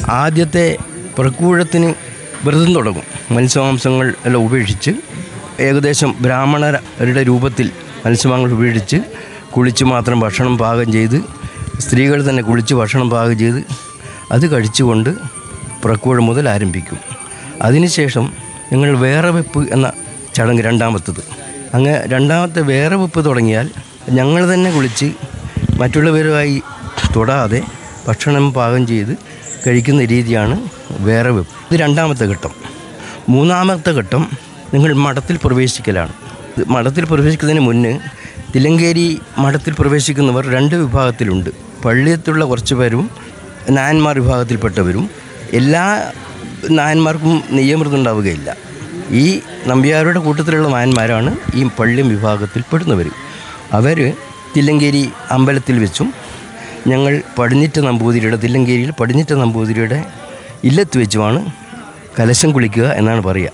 ആദ്യത്തെ പ്രക്കൂഴത്തിന് വ്രതം തുടങ്ങും മത്സ്യമാംസങ്ങൾ എല്ലാം ഉപേക്ഷിച്ച് ഏകദേശം ബ്രാഹ്മണരുടെ രൂപത്തിൽ മത്സ്യമാംസങ്ങൾ ഉപേക്ഷിച്ച് കുളിച്ച് മാത്രം ഭക്ഷണം പാകം ചെയ്ത് സ്ത്രീകൾ തന്നെ കുളിച്ച് ഭക്ഷണം പാകം ചെയ്ത് അത് കഴിച്ചുകൊണ്ട് പ്രക്കൂഴം മുതൽ ആരംഭിക്കും അതിനുശേഷം ഞങ്ങൾ വേറെ വെപ്പ് എന്ന ചടങ്ങ് രണ്ടാമത്തത് അങ്ങ് രണ്ടാമത്തെ വേറെ വെപ്പ് തുടങ്ങിയാൽ ഞങ്ങൾ തന്നെ കുളിച്ച് മറ്റുള്ളവരുമായി തൊടാതെ ഭക്ഷണം പാകം ചെയ്ത് കഴിക്കുന്ന രീതിയാണ് വേറെ വെപ്പ് ഇത് രണ്ടാമത്തെ ഘട്ടം മൂന്നാമത്തെ ഘട്ടം നിങ്ങൾ മഠത്തിൽ പ്രവേശിക്കലാണ് ഇത് മഠത്തിൽ പ്രവേശിക്കുന്നതിന് മുന്നേ തിലങ്കേരി മഠത്തിൽ പ്രവേശിക്കുന്നവർ രണ്ട് വിഭാഗത്തിലുണ്ട് പള്ളിയത്തുള്ള കുറച്ച് പേരും നായന്മാർ വിഭാഗത്തിൽപ്പെട്ടവരും എല്ലാ നായന്മാർക്കും നെയ്യമൃതം ഉണ്ടാവുകയില്ല ഈ നമ്പ്യാരുടെ കൂട്ടത്തിലുള്ള നായന്മാരാണ് ഈ പള്ളിയം വിഭാഗത്തിൽപ്പെടുന്നവർ അവർ തില്ലങ്കേരി അമ്പലത്തിൽ വെച്ചും ഞങ്ങൾ പടിഞ്ഞിറ്റ നമ്പൂതിരിയുടെ തില്ലങ്കേരിയിൽ പടിഞ്ഞിറ്റ നമ്പൂതിരിയുടെ ഇല്ലത്ത് വെച്ചുമാണ് കലശം കുളിക്കുക എന്നാണ് പറയുക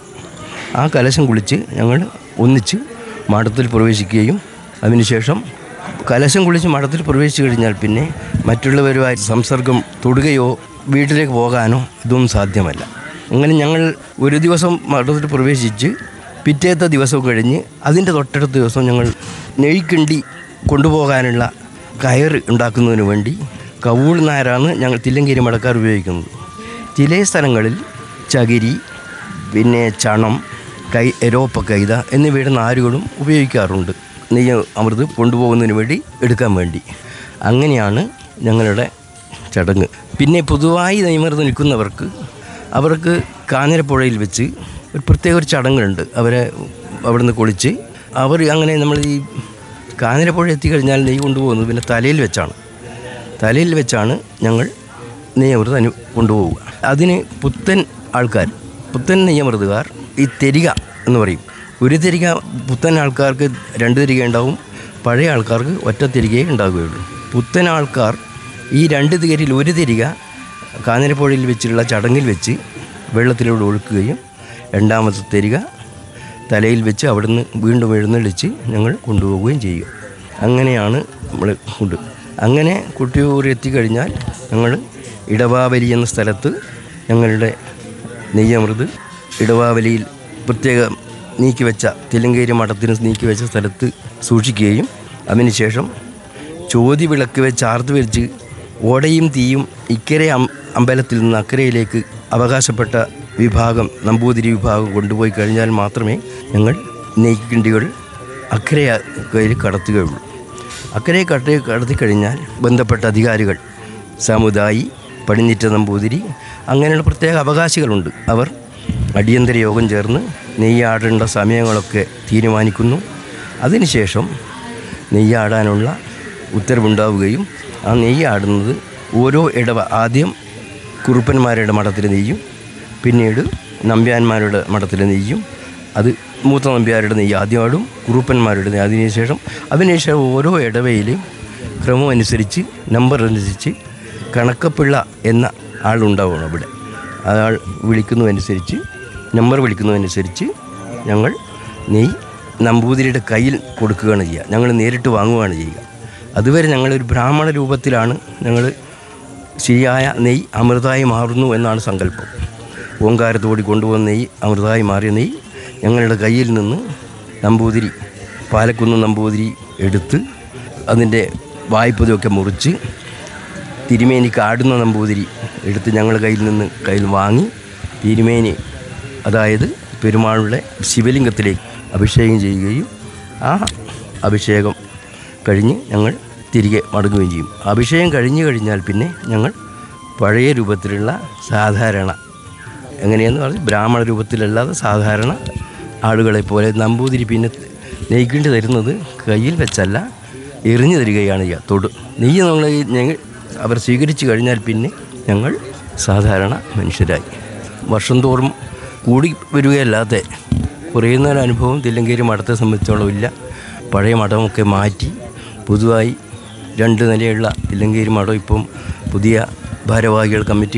ആ കലശം കുളിച്ച് ഞങ്ങൾ ഒന്നിച്ച് മഠത്തിൽ പ്രവേശിക്കുകയും അതിനുശേഷം കലശം കുളിച്ച് മഠത്തിൽ പ്രവേശിച്ചു കഴിഞ്ഞാൽ പിന്നെ മറ്റുള്ളവരുമായി സംസർഗം തൊടുകയോ വീട്ടിലേക്ക് പോകാനോ ഇതൊന്നും സാധ്യമല്ല അങ്ങനെ ഞങ്ങൾ ഒരു ദിവസം മഠത്തിൽ പ്രവേശിച്ച് പിറ്റേത്തെ ദിവസം കഴിഞ്ഞ് അതിൻ്റെ തൊട്ടടുത്ത ദിവസം ഞങ്ങൾ നെയ്ക്കിണ്ടി കൊണ്ടുപോകാനുള്ള കയർ ഉണ്ടാക്കുന്നതിന് വേണ്ടി കവൂൾ നാരാണ് ഞങ്ങൾ തില്ലങ്കേരി മടക്കാർ ഉപയോഗിക്കുന്നത് ചില സ്ഥലങ്ങളിൽ ചകിരി പിന്നെ ചണം കൈ എരോപ്പ കൈത എന്നിവയുടെ നാരുകളും ഉപയോഗിക്കാറുണ്ട് നെയ്യ് അമൃത് കൊണ്ടുപോകുന്നതിന് വേണ്ടി എടുക്കാൻ വേണ്ടി അങ്ങനെയാണ് ഞങ്ങളുടെ ചടങ്ങ് പിന്നെ പൊതുവായി നെയ്മൃത് നിൽക്കുന്നവർക്ക് അവർക്ക് കാഞ്ഞിരപ്പുഴയിൽ വെച്ച് ഒരു പ്രത്യേക ഒരു ചടങ്ങുണ്ട് അവരെ അവിടുന്ന് കുളിച്ച് അവർ അങ്ങനെ നമ്മൾ ഈ കാഞ്ഞിരപ്പുഴ എത്തിക്കഴിഞ്ഞാൽ നെയ്യ് കൊണ്ടുപോകുന്നത് പിന്നെ തലയിൽ വെച്ചാണ് തലയിൽ വെച്ചാണ് ഞങ്ങൾ നെയ്യമൃത് അനു കൊണ്ടുപോവുക അതിന് പുത്തൻ ആൾക്കാർ പുത്തൻ നെയ്യമൃതുകാർ ഈ തെരിക എന്ന് പറയും ഒരു തിരിക പുത്തൻ ആൾക്കാർക്ക് രണ്ട് തിരിക ഉണ്ടാവും പഴയ ആൾക്കാർക്ക് ഒറ്റ തിരികയെ ഉണ്ടാവുകയുള്ളൂ പുത്തൻ ആൾക്കാർ ഈ രണ്ട് തികരിൽ ഒരു തിരിക കാഞ്ഞിരപ്പുഴയിൽ വെച്ചുള്ള ചടങ്ങിൽ വെച്ച് വെള്ളത്തിലൂടെ ഒഴുക്കുകയും രണ്ടാമത്തെ തിരിക തലയിൽ വെച്ച് അവിടുന്ന് വീണ്ടും എഴുന്നള്ളിച്ച് ഞങ്ങൾ കൊണ്ടുപോവുകയും ചെയ്യും അങ്ങനെയാണ് നമ്മൾ കൊണ്ട് അങ്ങനെ കുട്ടിയൂർ എത്തിക്കഴിഞ്ഞാൽ ഞങ്ങൾ ഇടവാവലി എന്ന സ്ഥലത്ത് ഞങ്ങളുടെ നെയ്യമൃത് ഇടവാവലിയിൽ പ്രത്യേകം നീക്കി വെച്ച തിലങ്കേരി മഠത്തിന് നീക്കി വെച്ച സ്ഥലത്ത് സൂക്ഷിക്കുകയും അതിനുശേഷം ചോതി വിളക്ക് വെച്ച് ആർത്ത് വെച്ച് ഓടയും തീയും ഇക്കരെ അം അമ്പലത്തിൽ നിന്ന് അക്കരയിലേക്ക് അവകാശപ്പെട്ട വിഭാഗം നമ്പൂതിരി വിഭാഗം കൊണ്ടുപോയി കഴിഞ്ഞാൽ മാത്രമേ ഞങ്ങൾ നെയ്ക്കിണ്ടികൾ അക്കരെ കയ്യിൽ കടത്തുകയുള്ളൂ അക്കരെ കടത്തി കടത്തി കഴിഞ്ഞാൽ ബന്ധപ്പെട്ട അധികാരികൾ സമുദായി പടിഞ്ഞിറ്റ നമ്പൂതിരി അങ്ങനെയുള്ള പ്രത്യേക അവകാശികളുണ്ട് അവർ അടിയന്തര യോഗം ചേർന്ന് നെയ്യാടേണ്ട സമയങ്ങളൊക്കെ തീരുമാനിക്കുന്നു അതിനുശേഷം നെയ്യാടാനുള്ള ഉത്തരവുണ്ടാവുകയും ആ നെയ്യാടുന്നത് ഓരോ ഇടവ ആദ്യം കുറുപ്പന്മാരുടെ മഠത്തിൽ നെയ്യും പിന്നീട് നമ്പ്യാന്മാരുടെ മഠത്തിൽ നെയ്യും അത് മൂത്ത നമ്പ്യാരുടെ നെയ്യ് ആദ്യം ആടും കുറുപ്പന്മാരുടെ നെയ്യ് അതിനുശേഷം അതിനുശേഷം ഓരോ ഇടവയിലെയും ക്രമം അനുസരിച്ച് നമ്പർ അനുസരിച്ച് കണക്കപ്പിള്ള എന്ന ആളുണ്ടാവണം അവിടെ അയാൾ വിളിക്കുന്നതനുസരിച്ച് നമ്പർ വിളിക്കുന്നതനുസരിച്ച് ഞങ്ങൾ നെയ്യ് നമ്പൂതിരിയുടെ കയ്യിൽ കൊടുക്കുകയാണ് ചെയ്യുക ഞങ്ങൾ നേരിട്ട് വാങ്ങുകയാണ് ചെയ്യുക അതുവരെ ഞങ്ങളൊരു ബ്രാഹ്മണ രൂപത്തിലാണ് ഞങ്ങൾ ശരിയായ നെയ്യ് അമൃതായി മാറുന്നു എന്നാണ് സങ്കല്പം ഓങ്കാരത്തോടി കൊണ്ടുവന്ന നെയ്യ് അമൃതായി മാറിയ നെയ്യ് ഞങ്ങളുടെ കയ്യിൽ നിന്ന് നമ്പൂതിരി പാലക്കുന്ന് നമ്പൂതിരി എടുത്ത് അതിൻ്റെ വായ്പതൊക്കെ മുറിച്ച് തിരുമേനിക്ക് ആടുന്ന നമ്പൂതിരി എടുത്ത് ഞങ്ങളുടെ കയ്യിൽ നിന്ന് കയ്യിൽ വാങ്ങി തിരുമേനി അതായത് പെരുമാളുടെ ശിവലിംഗത്തിലേക്ക് അഭിഷേകം ചെയ്യുകയും ആ അഭിഷേകം കഴിഞ്ഞ് ഞങ്ങൾ തിരികെ മടങ്ങുകയും ചെയ്യും അഭിഷേകം കഴിഞ്ഞു കഴിഞ്ഞാൽ പിന്നെ ഞങ്ങൾ പഴയ രൂപത്തിലുള്ള സാധാരണ എങ്ങനെയെന്ന് പറഞ്ഞാൽ ബ്രാഹ്മണ രൂപത്തിലല്ലാതെ സാധാരണ ആളുകളെ പോലെ നമ്പൂതിരി പിന്നെ നെയ്ക്കിണ്ടി തരുന്നത് കയ്യിൽ വെച്ചല്ല എറിഞ്ഞു തരികയാണ് ചെയ്യുക തൊട് നെയ്യ് നമ്മൾ ഞങ്ങൾ അവർ സ്വീകരിച്ചു കഴിഞ്ഞാൽ പിന്നെ ഞങ്ങൾ സാധാരണ മനുഷ്യരായി വർഷം തോറും കൂടി വരികയല്ലാതെ കുറയുന്ന ഒരു അനുഭവം തില്ലങ്കേരി മഠത്തെ സംബന്ധിച്ചോളം ഇല്ല പഴയ മഠമൊക്കെ മാറ്റി പുതുതായി രണ്ട് നിലയുള്ള തില്ലങ്കേരി മഠം ഇപ്പം പുതിയ ഭാരവാഹികൾ കമ്മിറ്റി